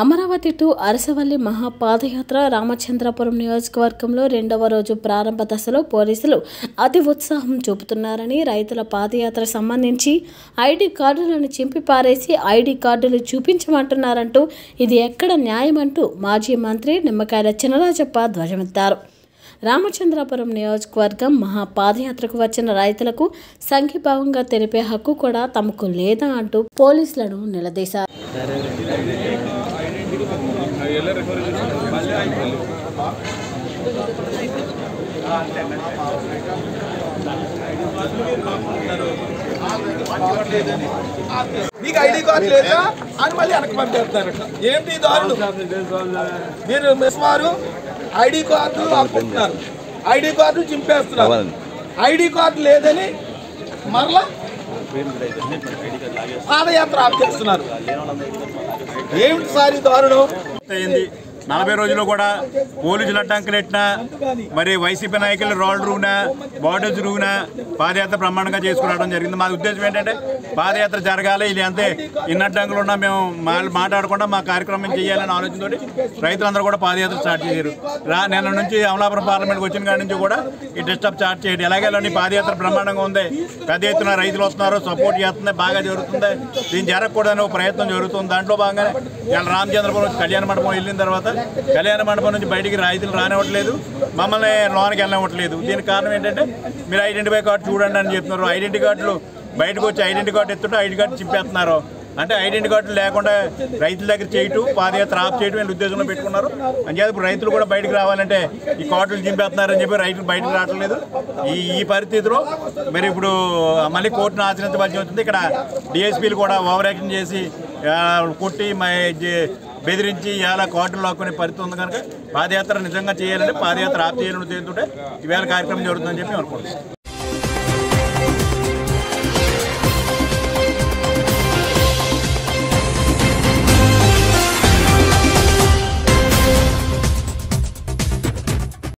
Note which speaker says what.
Speaker 1: Amaravati to Arasavalli మహాపాదయాత్ర రామచంద్రపురం నియోజకవర్గంలో రెండవ రోజు ప్రారంభ దశలో పోలీసులు అతి ఉత్సాహం చూపుతున్నారని రైతుల పాదయాత్ర సంబంధించి ఐడి కార్డులను చింపి పారేసి ఐడి కార్డులు చూపించమంటున్నారంటూ ఇది ఎక్కడ న్యాయమంటూ మాజీ మంత్రి నిమ్మకాయల చినరాజప్ప ధ్వజమెత్తారు రామచంద్రపురం నియోజకవర్గం మహాపాదయాత్రకు వచ్చిన రైతులకు సంఘీభావంగా తెలిపే హక్కు కూడా తమకు లేదా అంటూ పోలీసులను నిలదీశారు
Speaker 2: మీకు ఐడి కార్డు లేదా అని మళ్ళీ వెనక్కి పంపేస్తారు ఏంటి ఈ దారులు మీరు మిస్ వారు ఐడి కార్డు ఆపుకుంటున్నారు ఐడి కార్డు చింపేస్తున్నారు ఐడి కార్డు లేదని మరలా పాదయాత్ర ఆప్ చేస్తున్నారు ఏమిటి సార్ ఈ దారుణం
Speaker 3: అయింది నలభై రోజుల్లో కూడా పోలీసులు అడ్డంకులు ఎట్టినా మరి వైసీపీ నాయకులు రోడ్ రూనా బార్డర్స్ రూనా పాదయాత్ర బ్రహ్మాండంగా చేసుకురావడం జరిగింది మా ఉద్దేశం ఏంటంటే పాదయాత్ర జరగాలి ఇది అంతే ఇన్ని అడ్డంకులు ఉన్నా మేము మా మాట్లాడకుండా మా కార్యక్రమం చేయాలని ఆలోచనతోటి రైతులందరూ కూడా పాదయాత్ర స్టార్ట్ చేశారు రా నిన్న నుంచి అమలాపురం పార్లమెంట్కి వచ్చిన కాడి నుంచి కూడా ఈ డిస్టర్బ్ స్టార్ట్ చేయడం ఎలాగేలని పాదయాత్ర బ్రహ్మాండంగా ఉంది పెద్ద ఎత్తున రైతులు వస్తున్నారు సపోర్ట్ చేస్తుంది బాగా జరుగుతుంది దీన్ని జరగకూడదని ఒక ప్రయత్నం జరుగుతుంది దాంట్లో భాగంగానే ఇవాళ రామచంద్రపురం నుంచి కళ్యాణ మండపం వెళ్ళిన తర్వాత కళ్యాణ మండపం నుంచి బయటికి రైతులు రానివ్వట్లేదు మమ్మల్ని లోనికి వెళ్ళనివ్వట్లేదు దీనికి కారణం ఏంటంటే మీరు ఐడెంటిఫై కార్డు చూడండి అని చెప్తున్నారు ఐడెంటిటీ కార్డులు బయటకు వచ్చి ఐడెంటిటీ కార్డు ఎత్తుంటే ఐడి కార్డు చింపేస్తున్నారు అంటే ఐడెంటిటీ కార్డు లేకుండా రైతుల దగ్గర చేయటం పాదయాత్ర ఆఫ్ చేయటం అనే ఉద్దేశంలో పెట్టుకున్నారు అంచేత ఇప్పుడు రైతులు కూడా బయటకు రావాలంటే ఈ కార్డులు చింపేస్తున్నారని చెప్పి రైతులు బయటకు రావట్లేదు ఈ ఈ పరిస్థితిలో మరి ఇప్పుడు మళ్ళీ కోర్టును ఆచరించవలసి వచ్చింది ఇక్కడ డిఎస్పీలు కూడా ఓవర్ యాక్షన్ చేసి ఆ, కొట్టి మా జే- బెదిరించి ఇలా కోటలు లాక్కునే పరిస్థితి ఉంది కనుక పాదయాత్ర నిజంగా చేయాలంటే పాదయాత్ర ఆఫ్ చేయాలని ఉద్దేశంతో ఈవేళ కార్యక్రమం జరుగుతుందని చెప్పి అనుకుంటున్నాం